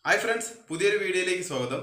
hi friends പുതിയൊരു വീഡിയോയിലേക്ക് സ്വാഗതം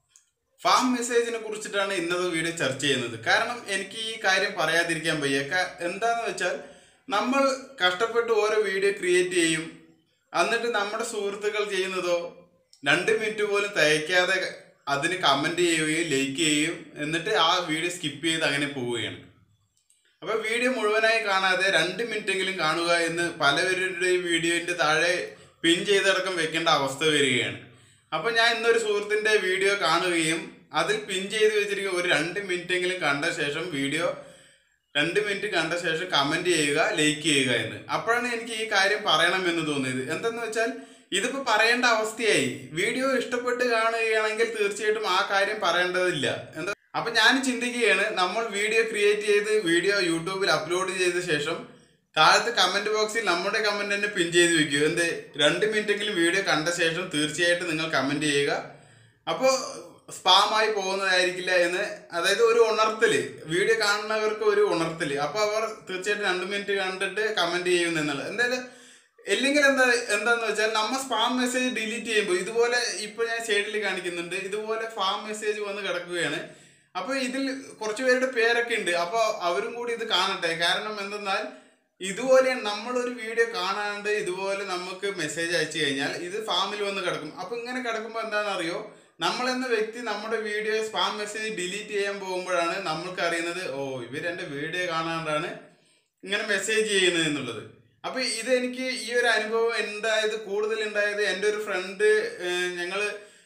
ഫാം മെസ്സേജിനെ കുറിച്ചിട്ടാണ് ഇന്നത്തെ വീഡിയോ ചർച്ച ചെയ്യുന്നത് കാരണം എനിക്ക് ഈ കാര്യം പറയാതിരിക്കാൻ വയ്യ ക- എന്താന്ന് വെച്ചാൽ നമ്മൾ കഷ്ടപ്പെട്ട് ഓരോ വീഡിയോ ക്രിയേറ്റ് ചെയ്യും എന്നിട്ട് നമ്മുടെ സുഹൃത്തുക്കൾ ചെയ്യുന്നതോ രണ്ട് മിനിറ്റ് പോലും തയ്ക്കാതെ അതിന് കമൻറ്റ് ചെയ്യുകയും ലൈക്ക് ചെയ്യുകയും എന്നിട്ട് ആ വീഡിയോ സ്കിപ്പ് ചെയ്ത് അങ്ങനെ പോവുകയാണ് അപ്പൊ വീഡിയോ മുഴുവനായി കാണാതെ രണ്ട് മിനിറ്റെങ്കിലും കാണുക എന്ന് പലവരുടെയും വീഡിയോന്റെ താഴെ പിൻ ചെയ്തടക്കം വെക്കേണ്ട അവസ്ഥ വരികയാണ് അപ്പൊ ഞാൻ ഇന്നൊരു സുഹൃത്തിന്റെ വീഡിയോ കാണുകയും അതിൽ പിൻ ചെയ്ത് വെച്ചിരിക്കുന്ന ഒരു രണ്ട് മിനിറ്റെങ്കിലും കണ്ട ശേഷം വീഡിയോ രണ്ട് മിനിറ്റ് കണ്ട ശേഷം കമന്റ് ചെയ്യുക ലൈക്ക് ചെയ്യുക എന്ന് അപ്പോഴാണ് എനിക്ക് ഈ കാര്യം പറയണമെന്ന് തോന്നിയത് എന്തെന്ന് വെച്ചാൽ ഇതിപ്പോ പറയേണ്ട അവസ്ഥയായി വീഡിയോ ഇഷ്ടപ്പെട്ട് കാണുകയാണെങ്കിൽ തീർച്ചയായിട്ടും ആ കാര്യം പറയേണ്ടതില്ല എന്താ അപ്പൊ ഞാൻ ചിന്തിക്കുകയാണ് നമ്മൾ വീഡിയോ ക്രിയേറ്റ് ചെയ്ത് വീഡിയോ യൂട്യൂബിൽ അപ്ലോഡ് ചെയ്ത ശേഷം താഴത്തെ കമന്റ് ബോക്സിൽ നമ്മുടെ കമന്റ് തന്നെ പിൻ ചെയ്ത് വെക്കുക എന്ത് രണ്ട് മിനിറ്റെങ്കിലും വീഡിയോ കണ്ട ശേഷം തീർച്ചയായിട്ടും നിങ്ങൾ കമന്റ് ചെയ്യുക അപ്പോൾ സ്പാമായി പോകുന്നതായിരിക്കില്ല എന്ന് അതായത് ഒരു ഉണർത്തല് വീഡിയോ കാണുന്നവർക്ക് ഒരു ഉണർത്തല് അപ്പോൾ അവർ തീർച്ചയായിട്ടും രണ്ട് മിനിറ്റ് കണ്ടിട്ട് കമന്റ് ചെയ്യുന്നു എന്നുള്ളത് എന്തായാലും അല്ലെങ്കിൽ എന്താ എന്താന്ന് വെച്ചാൽ നമ്മ സ്പാം മെസ്സേജ് ഡിലീറ്റ് ചെയ്യുമ്പോൾ ഇതുപോലെ ഇപ്പൊ ഞാൻ സൈഡിൽ കാണിക്കുന്നുണ്ട് ഇതുപോലെ ഫാം മെസ്സേജ് വന്ന് കിടക്കുകയാണ് അപ്പൊ ഇതിൽ കുറച്ച് പേരുടെ പേരൊക്കെ ഉണ്ട് അപ്പോൾ അവരും കൂടി ഇത് കാണട്ടെ കാരണം എന്തെന്നാൽ ഇതുപോലെ നമ്മളൊരു വീഡിയോ കാണാണ്ട് ഇതുപോലെ നമുക്ക് മെസ്സേജ് അയച്ചു കഴിഞ്ഞാൽ ഇത് ഫാമിൽ വന്ന് കിടക്കും അപ്പൊ ഇങ്ങനെ കിടക്കുമ്പോൾ എന്താണെന്നറിയോ നമ്മൾ എന്ന വ്യക്തി നമ്മുടെ വീഡിയോ സ്പാം മെസ്സേജ് ഡിലീറ്റ് ചെയ്യാൻ പോകുമ്പോഴാണ് നമ്മൾക്ക് അറിയുന്നത് ഓ ഇവർ എൻ്റെ വീഡിയോ കാണാണ്ടാണ് ഇങ്ങനെ മെസ്സേജ് ചെയ്യുന്നത് എന്നുള്ളത് അപ്പൊ ഇത് എനിക്ക് ഈ ഒരു അനുഭവം ഉണ്ടായത് കൂടുതൽ ഉണ്ടായത് എൻ്റെ ഒരു ഫ്രണ്ട് ഞങ്ങൾ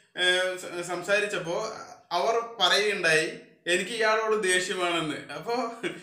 സംസാരിച്ചപ്പോൾ അവർ പറയുകയുണ്ടായി എനിക്ക് ഇയാളോട് ദേഷ്യമാണെന്ന് അപ്പോൾ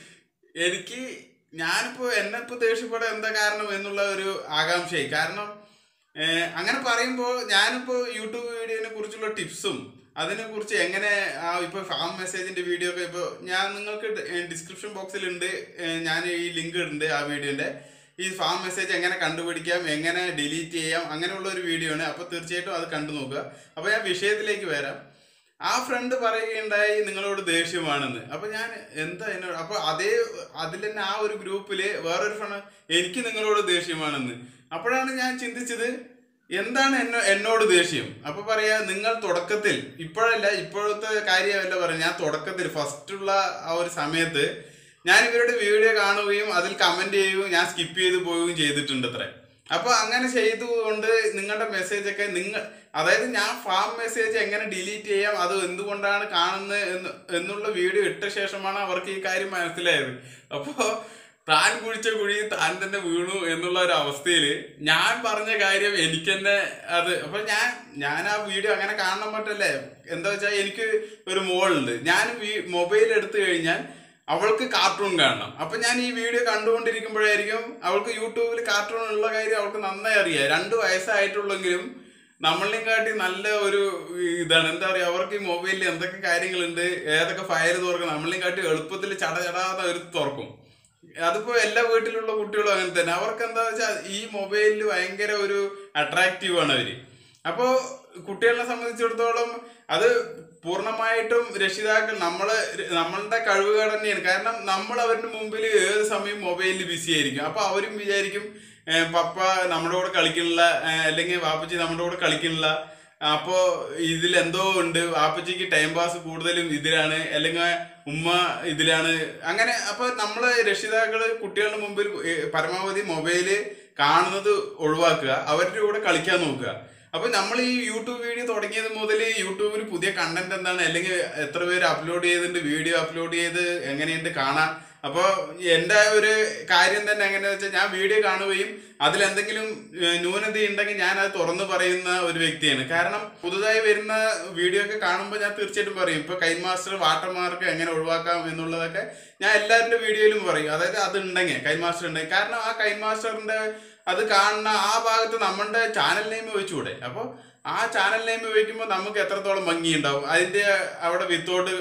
എനിക്ക് ഞാനിപ്പോൾ എന്നെ ഇപ്പോൾ ദേഷ്യപ്പെടാൻ എന്താ കാരണം എന്നുള്ള ഒരു ആകാംക്ഷയായി കാരണം ഏഹ്, അങ്ങനെ പറയുമ്പോൾ ഞാനിപ്പോൾ യൂട്യൂബ് വീഡിയോനെ കുറിച്ചുള്ള ടിപ്സും അതിനെക്കുറിച്ച് എങ്ങനെ ആ ഇപ്പോൾ ഫാം മെസ്സേജിന്റെ വീഡിയോ ഒക്കെ ഇപ്പോൾ ഞാൻ നിങ്ങൾക്ക് ഡിസ്ക്രിപ്ഷൻ ബോക്സിലുണ്ട് ഏഹ്, ഞാൻ ഈ ലിങ്ക് ഇടുന്നുണ്ട് ആ വീഡിയോന്റെ ഈ ഫാം മെസ്സേജ് എങ്ങനെ കണ്ടുപിടിക്കാം എങ്ങനെ ഡിലീറ്റ് ചെയ്യാം അങ്ങനെയുള്ള ഒരു വീഡിയോ ആണ് അപ്പോൾ തീർച്ചയായിട്ടും അത് കണ്ടു നോക്കുക അപ്പോൾ ഞാൻ വിഷയത്തിലേക്ക് വരാം ആ ഫ്രണ്ട് പറയുകയുണ്ടായി നിങ്ങളോട് ദേഷ്യമാണെന്ന് അപ്പൊ ഞാൻ എന്താ എന്നോട് അപ്പൊ അതേ അതിൽ തന്നെ ആ ഒരു ഗ്രൂപ്പില് വേറൊരു ഫ്രണ്ട് എനിക്ക് നിങ്ങളോട് ദേഷ്യമാണെന്ന് അപ്പോഴാണ് ഞാൻ ചിന്തിച്ചത് എന്താണ് എന്നോ എന്നോട് ദേഷ്യം അപ്പൊ പറയാ നിങ്ങൾ തുടക്കത്തിൽ ഇപ്പോഴല്ല ഇപ്പോഴത്തെ കാര്യമല്ല പറയാം ഞാൻ തുടക്കത്തിൽ ഫസ്റ്റുള്ള ആ ഒരു സമയത്ത് ഞാൻ ഇവരുടെ വീഡിയോ കാണുകയും അതിൽ കമന്റ് ചെയ്യുകയും ഞാൻ സ്കിപ്പ് ചെയ്ത് പോവുകയും ചെയ്തിട്ടുണ്ട് അത്രേ അപ്പൊ അങ്ങനെ ചെയ്തുകൊണ്ട് നിങ്ങളുടെ മെസ്സേജ് ഒക്കെ നിങ്ങൾ അതായത് ഞാൻ ഫാം മെസ്സേജ് എങ്ങനെ ഡിലീറ്റ് ചെയ്യാം അത് എന്തുകൊണ്ടാണ് കാണുന്നത് എന്ന് എന്നുള്ള വീഡിയോ ഇട്ട ശേഷമാണ് അവർക്ക് ഈ കാര്യം മനസ്സിലായത് അപ്പോൾ താൻ കുഴിച്ച കുഴി താൻ തന്നെ വീണു എന്നുള്ള ഒരു അവസ്ഥയിൽ ഞാൻ പറഞ്ഞ കാര്യം എനിക്ക് തന്നെ അത് അപ്പൊ ഞാൻ ഞാൻ ആ വീഡിയോ അങ്ങനെ കാണാൻ പറ്റല്ലേ എന്താ വെച്ചാൽ എനിക്ക് ഒരു മോളുണ്ട് ഞാൻ മൊബൈൽ എടുത്തു കഴിഞ്ഞാൽ അവൾക്ക് കാർട്ടൂൺ കാണണം അപ്പൊ ഞാൻ ഈ വീഡിയോ കണ്ടുകൊണ്ടിരിക്കുമ്പോഴായിരിക്കും അവൾക്ക് യൂട്യൂബിൽ കാർട്ടൂൺ ഉള്ള കാര്യം അവൾക്ക് നന്നായി അറിയാം രണ്ട് വയസ്സായിട്ടുള്ളെങ്കിലും നമ്മളെയും കാട്ടി നല്ല ഒരു ഇതാണ് എന്താ പറയാ അവർക്ക് ഈ മൊബൈലിൽ എന്തൊക്കെ കാര്യങ്ങളുണ്ട് ഏതൊക്കെ ഫയൽ തുറക്കണം നമ്മളെയും കാട്ടി എളുപ്പത്തിൽ ചട ചടാതെ അവർ തുറക്കും അതിപ്പോ എല്ലാ വീട്ടിലുള്ള കുട്ടികളും അങ്ങനെ തന്നെ അവർക്ക് എന്താ വെച്ചാൽ ഈ മൊബൈലിൽ ഭയങ്കര ഒരു അട്രാക്റ്റീവ് ആണ് അവര് അപ്പോ കുട്ടികളെ സംബന്ധിച്ചിടത്തോളം അത് പൂർണ്ണമായിട്ടും രക്ഷിതാക്കൾ നമ്മള് നമ്മളുടെ കഴിവുകൾ തന്നെയാണ് കാരണം നമ്മൾ അവരുടെ മുമ്പിൽ ഏത് സമയം മൊബൈലിൽ ബിസി ആയിരിക്കും അപ്പൊ അവരും വിചാരിക്കും ഏ, പപ്പ നമ്മുടെ കൂടെ കളിക്കണില്ല ഏ, അല്ലെങ്കിൽ വാപ്പച്ചി നമ്മുടെ കൂടെ കളിക്കണില്ല അപ്പോ ഇതിൽ എന്തോ ഉണ്ട് വാപ്പച്ചിക്ക് ടൈം പാസ് കൂടുതലും ഇതിലാണ് അല്ലെങ്കിൽ ഉമ്മ ഇതിലാണ് അങ്ങനെ അപ്പൊ നമ്മള് രക്ഷിതാക്കള് കുട്ടികളുടെ മുമ്പിൽ ഏ, പരമാവധി മൊബൈല് കാണുന്നത് ഒഴിവാക്കുക അവരുടെ കൂടെ കളിക്കാൻ നോക്കുക അപ്പൊ നമ്മൾ ഈ യൂട്യൂബ് വീഡിയോ തുടങ്ങിയത് മുതൽ യൂട്യൂബിൽ പുതിയ കണ്ടന്റ് എന്താണ് അല്ലെങ്കിൽ എത്ര പേര് അപ്ലോഡ് ചെയ്തിട്ടുണ്ട് വീഡിയോ അപ്ലോഡ് ചെയ്ത് എങ്ങനെയുണ്ട് കാണാൻ അപ്പോൾ എൻ്റെ ഒരു കാര്യം തന്നെ എങ്ങനെയാ വെച്ചാൽ ഞാൻ വീഡിയോ കാണുകയും അതിൽ എന്തെങ്കിലും ഏഹ്, ന്യൂനത ഉണ്ടെങ്കിൽ ഞാൻ അത് തുറന്നു പറയുന്ന ഒരു വ്യക്തിയാണ് കാരണം പുതുതായി വരുന്ന വീഡിയോ ഒക്കെ കാണുമ്പോൾ ഞാൻ തീർച്ചയായിട്ടും പറയും ഇപ്പൊ കൈൻ മാസ്റ്റർ വാട്ടർമാർക്ക് എങ്ങനെ ഒഴിവാക്കാം എന്നുള്ളതൊക്കെ ഞാൻ എല്ലാവരുടെ വീഡിയോയിലും പറയും അതായത് അത് ഉണ്ടെങ്കിൽ കൈൻ മാസ്റ്റർ ഉണ്ടെങ്കിൽ കാരണം ആ കൈൻ മാസ്റ്ററിന്റെ അത് കാണുന്ന ആ ഭാഗത്ത് നമ്മുടെ ചാനൽ നെയിം വെച്ചുകൂടെ അപ്പോൾ ആ ചാനൽ നെയിം വയ്ക്കുമ്പോൾ നമുക്ക് എത്രത്തോളം ഭംഗിയുണ്ടാവും അതിന്റെ അവിടെ വിത്തോട്ട്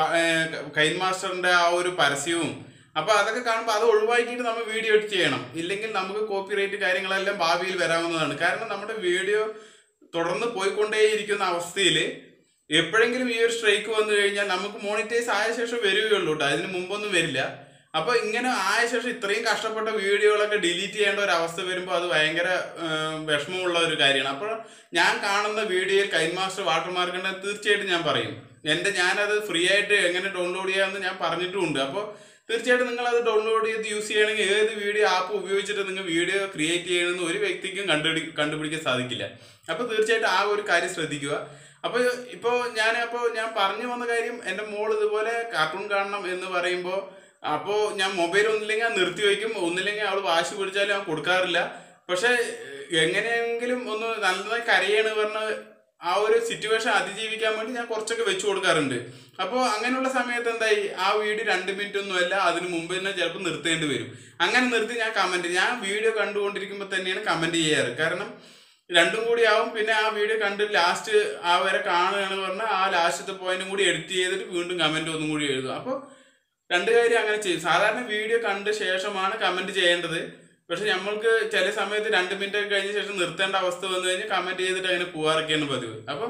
കൈൻ മാസ്റ്ററിന്റെ ആ ഒരു പരസ്യവും അപ്പൊ അതൊക്കെ കാണുമ്പോൾ അത് ഒഴിവാക്കിയിട്ട് നമ്മൾ വീഡിയോ എഡിറ്റ് ചെയ്യണം ഇല്ലെങ്കിൽ നമുക്ക് കോപ്പിറൈറ്റ് കാര്യങ്ങളെല്ലാം ഭാവിയിൽ വരാവുന്നതാണ് കാരണം നമ്മുടെ വീഡിയോ തുടർന്ന് പോയിക്കൊണ്ടേയിരിക്കുന്ന അവസ്ഥയിൽ എപ്പോഴെങ്കിലും ഈ ഒരു സ്ട്രൈക്ക് വന്നു കഴിഞ്ഞാൽ നമുക്ക് മോണിറ്റൈസ് ആയ ശേഷം വരികയുള്ളൂ കേട്ടോ അതിന് മുമ്പൊന്നും വരില്ല അപ്പൊ ഇങ്ങനെ ആയ ശേഷം ഇത്രയും കഷ്ടപ്പെട്ട വീഡിയോകളൊക്കെ ഡിലീറ്റ് ചെയ്യേണ്ട ഒരു അവസ്ഥ വരുമ്പോൾ അത് ഭയങ്കര ഏഹ്, വിഷമമുള്ള ഒരു കാര്യമാണ് അപ്പോൾ ഞാൻ കാണുന്ന വീഡിയോയിൽ കൈൻ മാസ്റ്റർ വാട്ടർമാർക്ക് ഉണ്ടെങ്കിൽ തീർച്ചയായിട്ടും ഞാൻ പറയും എൻ്റെ ഞാനത് ഫ്രീ ആയിട്ട് എങ്ങനെ ഡൗൺലോഡ് ചെയ്യാമെന്ന് ഞാൻ പറഞ്ഞിട്ടുമുണ്ട് അപ്പോൾ തീർച്ചയായിട്ടും നിങ്ങൾ അത് ഡൗൺലോഡ് ചെയ്ത് യൂസ് ചെയ്യണമെങ്കിൽ ഏത് വീഡിയോ ആപ്പ് ഉപയോഗിച്ചിട്ട് നിങ്ങൾ വീഡിയോ ക്രിയേറ്റ് ചെയ്യണമെന്ന് ഒരു വ്യക്തിക്കും കണ്ടുപിടി കണ്ടുപിടിക്കാൻ സാധിക്കില്ല അപ്പോൾ തീർച്ചയായിട്ടും ആ ഒരു കാര്യം ശ്രദ്ധിക്കുക അപ്പോൾ ഇപ്പോൾ ഞാൻ അപ്പോൾ ഞാൻ പറഞ്ഞു വന്ന കാര്യം എൻ്റെ മോൾ ഇതുപോലെ കാർട്ടൂൺ കാണണം എന്ന് പറയുമ്പോൾ അപ്പോൾ ഞാൻ മൊബൈൽ ഒന്നില്ലെങ്കിൽ ഞാൻ നിർത്തി വയ്ക്കും ഒന്നില്ലെങ്കിൽ അവൾ വാശി പിടിച്ചാലും ഞാൻ കൊടുക്കാറില്ല പക്ഷേ എങ്ങനെയെങ്കിലും ഒന്ന് നല്ലതായി കരയാണ് പറഞ്ഞ ആ ഒരു സിറ്റുവേഷൻ അതിജീവിക്കാൻ വേണ്ടി ഞാൻ കുറച്ചൊക്കെ വെച്ചു കൊടുക്കാറുണ്ട് അപ്പോൾ അങ്ങനെയുള്ള സമയത്ത് എന്തായി ആ വീഡിയോ രണ്ട് മിനിറ്റ് ഒന്നും അല്ല അതിന് മുമ്പ് തന്നെ ചിലപ്പോൾ നിർത്തേണ്ടി വരും അങ്ങനെ നിർത്തി ഞാൻ കമന്റ് ഞാൻ വീഡിയോ കണ്ടുകൊണ്ടിരിക്കുമ്പോൾ തന്നെയാണ് കമന്റ് ചെയ്യാറ് കാരണം രണ്ടും കൂടി ആവും പിന്നെ ആ വീഡിയോ കണ്ട് ലാസ്റ്റ് ആ വരെ കാണുകയാണ് പറഞ്ഞാൽ ആ ലാസ്റ്റത്തെ പോയിന്റും കൂടി എഡിറ്റ് ചെയ്തിട്ട് വീണ്ടും കമന്റ് ഒന്നും കൂടി എഴുതും അപ്പോൾ രണ്ട് കാര്യം അങ്ങനെ ചെയ്യും സാധാരണ വീഡിയോ കണ്ട ശേഷമാണ് കമന്റ് ചെയ്യേണ്ടത് പക്ഷെ നമ്മൾക്ക് ചില സമയത്ത് രണ്ട് മിനിറ്റ് ഒക്കെ കഴിഞ്ഞ ശേഷം നിർത്തേണ്ട അവസ്ഥ വന്നു കഴിഞ്ഞാൽ കമന്റ് ചെയ്തിട്ട് അങ്ങനെ പോവാറൊക്കെയാണ് പതിവ് അപ്പം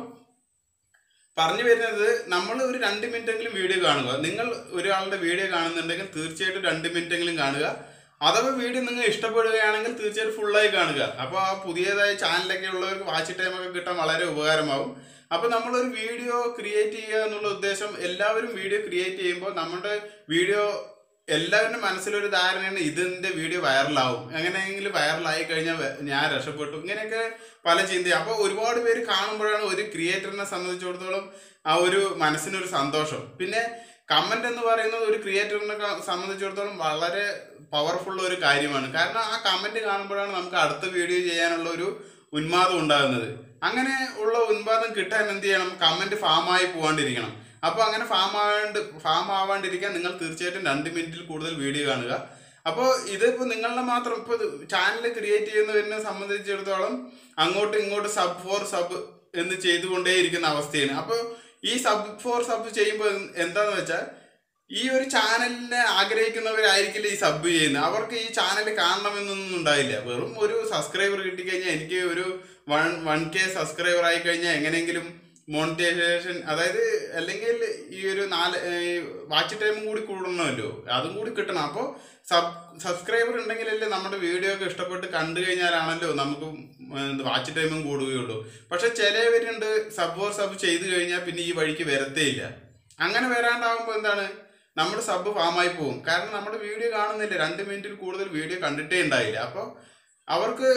പറഞ്ഞു വരുന്നത് നമ്മൾ ഒരു രണ്ട് മിനിറ്റ് എങ്കിലും വീഡിയോ കാണുക നിങ്ങൾ ഒരാളുടെ വീഡിയോ കാണുന്നുണ്ടെങ്കിൽ തീർച്ചയായിട്ടും രണ്ട് മിനിറ്റ് എങ്കിലും കാണുക അഥവാ വീഡിയോ നിങ്ങൾ ഇഷ്ടപ്പെടുകയാണെങ്കിൽ തീർച്ചയായിട്ടും ഫുള്ളായി കാണുക അപ്പോൾ ആ പുതിയതായ ചാനലൊക്കെ ഉള്ളവർക്ക് വാച്ച് ടൈം ഒക്കെ കിട്ടാൻ വളരെ ഉപകാരമാവും അപ്പോൾ നമ്മളൊരു വീഡിയോ ക്രിയേറ്റ് ചെയ്യുക എന്നുള്ള ഉദ്ദേശം എല്ലാവരും വീഡിയോ ക്രിയേറ്റ് ചെയ്യുമ്പോൾ നമ്മുടെ വീഡിയോ എല്ലാവരുടെ മനസ്സിലൊരു ധാരണയാണ് ഇതിന്റെ വീഡിയോ വൈറലാവും എങ്ങനെയെങ്കിലും വൈറലായി കഴിഞ്ഞാൽ വെ- ഞാൻ രക്ഷപ്പെട്ടു ഇങ്ങനെയൊക്കെ പല ചിന്തയും അപ്പോൾ ഒരുപാട് പേര് കാണുമ്പോഴാണ് ഒരു ക്രിയേറ്ററിനെ സംബന്ധിച്ചിടത്തോളം ആ ഒരു മനസ്സിനൊരു സന്തോഷം പിന്നെ കമന്റ് എന്ന് പറയുന്നത് ഒരു ക്രിയേറ്ററിനെ ക- സംബന്ധിച്ചിടത്തോളം വളരെ പവർഫുൾ ഒരു കാര്യമാണ് കാരണം ആ കമന്റ് കാണുമ്പോഴാണ് നമുക്ക് അടുത്ത വീഡിയോ ചെയ്യാനുള്ള ഒരു ഉന്മാദം ഉണ്ടാകുന്നത് അങ്ങനെ ഉള്ള ഉന്മാദം കിട്ടാൻ എന്ത് ചെയ്യണം കമന്റ് ഫാമായി പോകാണ്ടിരിക്കണം അപ്പോൾ അങ്ങനെ ഫാം ആവാണ്ട് ഫാം ആവാണ്ടിരിക്കാൻ നിങ്ങൾ തീർച്ചയായിട്ടും രണ്ട് മിനിറ്റിൽ കൂടുതൽ വീഡിയോ കാണുക അപ്പോൾ ഇതിപ്പോൾ നിങ്ങളുടെ മാത്രം ഇപ്പോൾ ചാനൽ ക്രിയേറ്റ് ചെയ്യുന്നവരിനെ സംബന്ധിച്ചിടത്തോളം അങ്ങോട്ടും ഇങ്ങോട്ടും സബ് ഫോർ സബ് എന്ന് ചെയ്തുകൊണ്ടേയിരിക്കുന്ന അവസ്ഥയാണ് അപ്പോൾ ഈ സബ് ഫോർ സബ് ചെയ്യുമ്പോൾ എന്താന്ന് വെച്ചാൽ ഈ ഒരു ചാനലിനെ ആഗ്രഹിക്കുന്നവരായിരിക്കില്ല ഈ സബ് ചെയ്യുന്നത് അവർക്ക് ഈ ചാനൽ കാണണമെന്നൊന്നും ഉണ്ടായില്ല വെറും ഒരു സബ്സ്ക്രൈബർ കിട്ടിക്കഴിഞ്ഞാൽ എനിക്ക് ഒരു വൺ വൺ കെ സബ്സ്ക്രൈബർ ആയി കഴിഞ്ഞാൽ എങ്ങനെയെങ്കിലും മോണിറ്റൈസേഷൻ അതായത് അല്ലെങ്കിൽ ഈ ഒരു നാല് വാച്ച് ടൈമും കൂടി കൂടണമല്ലോ അതും കൂടി കിട്ടണം അപ്പോൾ സബ് സബ്സ്ക്രൈബർ ഉണ്ടെങ്കിലല്ലേ നമ്മുടെ വീഡിയോ ഒക്കെ ഇഷ്ടപ്പെട്ട് കണ്ടു കഴിഞ്ഞാലാണല്ലോ നമുക്ക് വാച്ച് ടൈമും കൂടുകയുള്ളൂ പക്ഷെ ചിലവരുണ്ട് സബ് ഓർ സബ് ചെയ്തു കഴിഞ്ഞാൽ പിന്നെ ഈ വഴിക്ക് വരത്തേ ഇല്ല അങ്ങനെ വരാണ്ടാവുമ്പോൾ എന്താണ് നമ്മുടെ സബ് ഫാമായി പോകും കാരണം നമ്മുടെ വീഡിയോ കാണുന്നില്ല രണ്ട് മിനിറ്റിൽ കൂടുതൽ വീഡിയോ കണ്ടിട്ടേ ഉണ്ടായില്ല അപ്പോൾ അവർക്ക്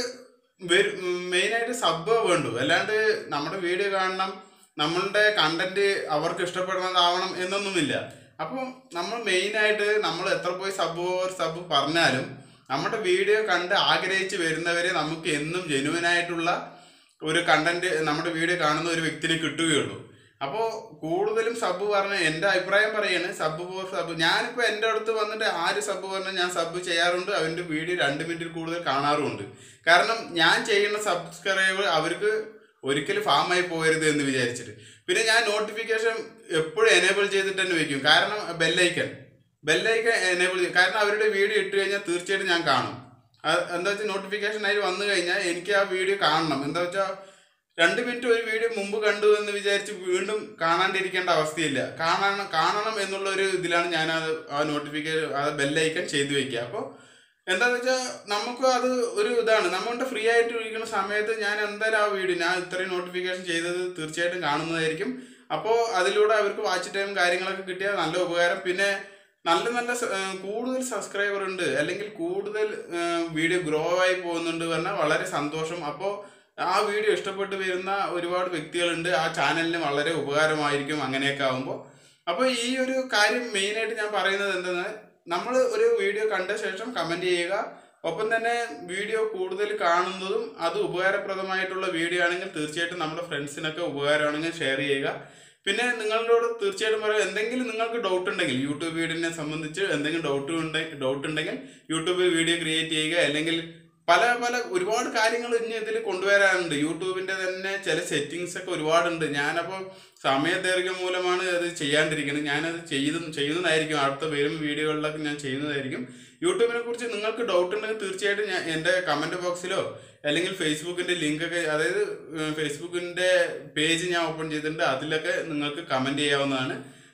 മെയിനായിട്ട് സബ് വേണ്ടു അല്ലാണ്ട് നമ്മുടെ വീഡിയോ കാണണം നമ്മളുടെ കണ്ടന്റ് അവർക്ക് ഇഷ്ടപ്പെടുന്നതാവണം എന്നൊന്നുമില്ല അപ്പോൾ നമ്മൾ മെയിനായിട്ട് നമ്മൾ എത്ര പോയി സബ് ഓർ സബ് പറഞ്ഞാലും നമ്മുടെ വീഡിയോ കണ്ട് ആഗ്രഹിച്ച് വരുന്നവരെ നമുക്ക് എന്നും ജെനുവനായിട്ടുള്ള ഒരു കണ്ടന്റ് നമ്മുടെ വീഡിയോ കാണുന്ന ഒരു വ്യക്തിനെ കിട്ടുകയുള്ളൂ അപ്പോൾ കൂടുതലും സബ് പറഞ്ഞ എൻ്റെ അഭിപ്രായം പറയാണ് സബ് ഫോർ സബ് ഞാനിപ്പോൾ എൻ്റെ അടുത്ത് വന്നിട്ട് ആര് സബ് പറഞ്ഞാൽ ഞാൻ സബ് ചെയ്യാറുണ്ട് അവൻ്റെ വീഡിയോ രണ്ട് മിനിറ്റിൽ കൂടുതൽ കാണാറുമുണ്ട് കാരണം ഞാൻ ചെയ്യുന്ന സബ്സ്ക്രൈബർ അവർക്ക് ഒരിക്കലും ഫാമായി പോകരുത് എന്ന് വിചാരിച്ചിട്ട് പിന്നെ ഞാൻ നോട്ടിഫിക്കേഷൻ എപ്പോഴും എനേബിൾ ചെയ്തിട്ട് തന്നെ വെക്കും കാരണം ബെല്ലൈക്കൺ ബെല്ലൈക്കൺ എനേബിൾ ചെയ്യും കാരണം അവരുടെ വീഡിയോ ഇട്ട് കഴിഞ്ഞാൽ തീർച്ചയായിട്ടും ഞാൻ കാണും അത് എന്താ വെച്ചാൽ നോട്ടിഫിക്കേഷൻ ആയി വന്നു കഴിഞ്ഞാൽ എനിക്ക് ആ വീഡിയോ കാണണം എന്താ വെച്ചാൽ രണ്ട് മിനിറ്റ് ഒരു വീഡിയോ മുമ്പ് കണ്ടു എന്ന് വിചാരിച്ച് വീണ്ടും കാണാണ്ടിരിക്കേണ്ട അവസ്ഥയില്ല കാണണം കാണണം എന്നുള്ള ഒരു ഇതിലാണ് ഞാൻ അത് ആ നോട്ടിഫിക്കേഷൻ ആ ബെല്ലൈക്കൺ ചെയ്തു വെക്കുക അപ്പോൾ എന്താന്ന് വെച്ചാൽ നമുക്ക് അത് ഒരു ഇതാണ് നമ്മളുടെ ഫ്രീ ആയിട്ട് ഇരിക്കുന്ന സമയത്ത് ഞാൻ എന്തായാലും ആ വീഡിയോ ഞാൻ ഇത്രയും നോട്ടിഫിക്കേഷൻ ചെയ്തത് തീർച്ചയായിട്ടും കാണുന്നതായിരിക്കും അപ്പോൾ അതിലൂടെ അവർക്ക് വാച്ച് ടൈം കാര്യങ്ങളൊക്കെ കിട്ടിയാൽ നല്ല ഉപകാരം പിന്നെ നല്ല നല്ല സ- ഏർ കൂടുതൽ സബ്സ്ക്രൈബർ ഉണ്ട് അല്ലെങ്കിൽ കൂടുതൽ വീഡിയോ ഗ്രോ ആയി പോകുന്നുണ്ട് പറഞ്ഞാൽ വളരെ സന്തോഷം അപ്പോൾ ആ വീഡിയോ ഇഷ്ടപ്പെട്ട് വരുന്ന ഒരുപാട് വ്യക്തികളുണ്ട് ആ ചാനലിന് വളരെ ഉപകാരമായിരിക്കും അങ്ങനെയൊക്കെ ആകുമ്പോൾ അപ്പോൾ ഈ ഒരു കാര്യം മെയിനായിട്ട് ഞാൻ പറയുന്നത് എന്തെന്ന് നമ്മൾ ഒരു വീഡിയോ കണ്ട ശേഷം കമന്റ് ചെയ്യുക ഒപ്പം തന്നെ വീഡിയോ കൂടുതൽ കാണുന്നതും അത് ഉപകാരപ്രദമായിട്ടുള്ള വീഡിയോ ആണെങ്കിൽ തീർച്ചയായിട്ടും നമ്മുടെ ഫ്രണ്ട്സിനൊക്കെ ഉപകാരമാണെങ്കിൽ ഷെയർ ചെയ്യുക പിന്നെ നിങ്ങളോട് തീർച്ചയായിട്ടും പറയാം എന്തെങ്കിലും നിങ്ങൾക്ക് ഡൗട്ട് ഉണ്ടെങ്കിൽ യൂട്യൂബ് വീഡിയോനെ സംബന്ധിച്ച് എന്തെങ്കിലും ഡൗട്ട് ഉണ്ടെ ഡൗട്ട് ഉണ്ടെങ്കിൽ യൂട്യൂബിൽ വീഡിയോ ക്രിയേറ്റ് ചെയ്യുക അല്ലെങ്കിൽ പല പല ഒരുപാട് കാര്യങ്ങൾ ഇനി ഇതിൽ കൊണ്ടുവരാനുണ്ട് യൂട്യൂബിന്റെ തന്നെ ചില സെറ്റിങ്സ് ഒക്കെ ഒരുപാടുണ്ട് ഞാനപ്പോൾ സമയദൈർഘ്യം മൂലമാണ് അത് ചെയ്യാണ്ടിരിക്കുന്നത് ഞാനത് ചെയ്ത് ചെയ്യുന്നതായിരിക്കും അടുത്ത വരും വീഡിയോകളിലൊക്കെ ഞാൻ ചെയ്യുന്നതായിരിക്കും യൂട്യൂബിനെ കുറിച്ച് നിങ്ങൾക്ക് ഡൗട്ട് ഉണ്ടെങ്കിൽ തീർച്ചയായിട്ടും ഞാൻ എൻ്റെ കമൻറ്റ് ബോക്സിലോ അല്ലെങ്കിൽ ഫേസ്ബുക്കിൻ്റെ ലിങ്ക് ഒക്കെ അതായത് ഫേസ്ബുക്കിൻ്റെ പേജ് ഞാൻ ഓപ്പൺ ചെയ്തിട്ടുണ്ട് അതിലൊക്കെ നിങ്ങൾക്ക് കമൻറ്റ് ചെയ്യാവുന്നതാണ്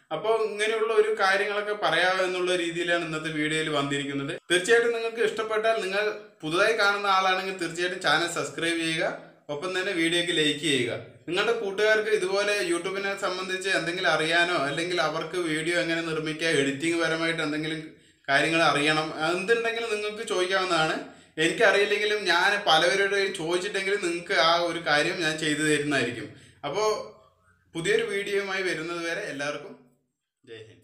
അപ്പോൾ ഇങ്ങനെയുള്ള ഒരു കാര്യങ്ങളൊക്കെ പറയാമെന്നുള്ള രീതിയിലാണ് ഇന്നത്തെ വീഡിയോയിൽ വന്നിരിക്കുന്നത് തീർച്ചയായിട്ടും നിങ്ങൾക്ക് ഇഷ്ടപ്പെട്ടാൽ നിങ്ങൾ പുതുതായി കാണുന്ന ആളാണെങ്കിൽ തീർച്ചയായിട്ടും ചാനൽ സബ്സ്ക്രൈബ് ചെയ്യുക ഒപ്പം തന്നെ വീഡിയോക്ക് ലൈക്ക് ചെയ്യുക നിങ്ങളുടെ കൂട്ടുകാർക്ക് ഇതുപോലെ യൂട്യൂബിനെ സംബന്ധിച്ച് എന്തെങ്കിലും അറിയാനോ അല്ലെങ്കിൽ അവർക്ക് വീഡിയോ എങ്ങനെ നിർമ്മിക്കുക എഡിറ്റിംഗ് പരമായിട്ട് എന്തെങ്കിലും കാര്യങ്ങൾ അറിയണം എന്തുണ്ടെങ്കിലും നിങ്ങൾക്ക് ചോദിക്കാവുന്നതാണ് എനിക്കറിയില്ലെങ്കിലും ഞാൻ പലവരുടെയും ചോദിച്ചിട്ടെങ്കിലും നിങ്ങൾക്ക് ആ ഒരു കാര്യം ഞാൻ ചെയ്തു തരുന്നതായിരിക്കും അപ്പോൾ പുതിയൊരു വീഡിയോയുമായി വരുന്നത് വരെ എല്ലാവർക്കും ജയ് ഹിന്ദ്